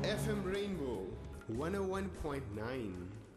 FM Rainbow 101.9.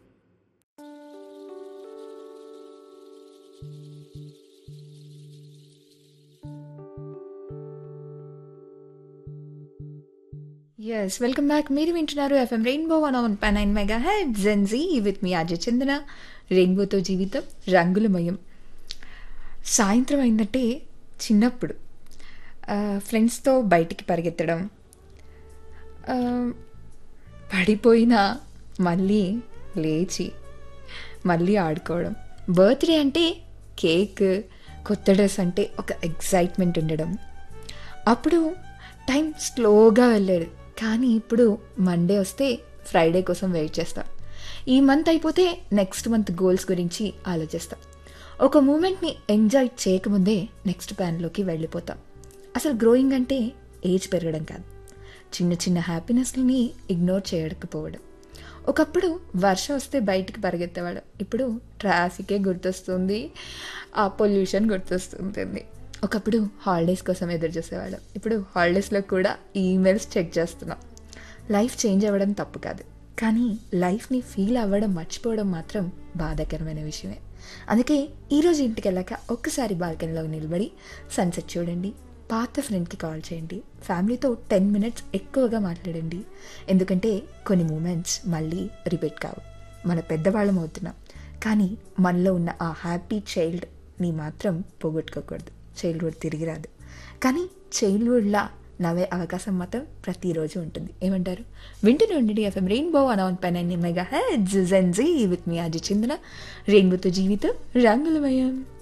Yes welcome back మీరు వింటున్నారు FM rainbow one one పై nine mega head Gen Z with మీ అజయ్ చందన రెయిన్బోతో జీవితం రంగులమయం సాయంత్రం అయిందంటే చిన్నప్పుడు ఫ్రెండ్స్తో బయటికి పరిగెత్తడం ఆ, పడిపోయినా మళ్ళీ లేచి మళ్ళీ ఆడుకోవడం బర్త్డే అంటే కేక్ కొత్త డ్రెస్ అంటే ఒక ఎగ్జైట్మెంట్ ఉండడం అప్పుడు టైం స్లోగా వెళ్ళేది కానీ ఇప్పుడు మండే వస్తే ఫ్రైడే కోసం వెయిట్ చేస్తాం ఈ మంత్ అయిపోతే నెక్స్ట్ మంత్ గోల్స్ గురించి ఆలోచిస్తాం ఒక మూమెంట్ని ఎంజాయ్ చేయకముందే నెక్స్ట్ ప్లాన్లోకి వెళ్ళిపోతాం అసలు గ్రోయింగ్ అంటే ఏజ్ పెరగడం కాదు చిన్న చిన్న హ్యాపీనెస్ని ఇగ్నోర్ చేయకపోవడం ఒకప్పుడు వర్షం వస్తే బయటికి పరిగెత్తేవాడు ఇప్పుడు ట్రాఫికే గుర్తొస్తుంది ఆ పొల్యూషన్ గుర్తొస్తుంటుంది ఒకప్పుడు హాలిడేస్ కోసం ఎదురు చూసేవాడు ఇప్పుడు హాలిడేస్లో కూడా ఈమెయిల్స్ చెక్ చేస్తున్నాం లైఫ్ చేంజ్ అవ్వడం తప్పు కాదు కానీ లైఫ్ని ఫీల్ అవ్వడం మర్చిపోవడం మాత్రం బాధాకరమైన విషయమే అందుకే ఈరోజు ఇంటికి వెళ్ళాక ఒక్కసారి బాల్కనీలో నిలబడి సన్సెట్ చూడండి పాత ఫ్రెండ్కి కాల్ చేయండి ఫ్యామిలీతో టెన్ మినిట్స్ ఎక్కువగా మాట్లాడండి ఎందుకంటే కొన్ని మూమెంట్స్ మళ్ళీ రిపీట్ కావు మన పెద్దవాళ్ళం అవుతున్నాం కానీ మనలో ఉన్న ఆ హ్యాపీ చైల్డ్ని మాత్రం పోగొట్టుకోకూడదు చైల్డ్హుడ్ తిరిగి రాదు కానీ చైల్డ్హుడ్లా నవ్వే అవకాశం మాత్రం ప్రతిరోజు ఉంటుంది ఏమంటారు వింటూనే ఉండండి ఎఫ్ఎం రెయిన్బో అనౌన్ పైన మెగా హెడ్స్ జెన్జీ విత్ మీ అజయ్ చంద్ర రెయిన్బోతో జీవితం రంగులమయం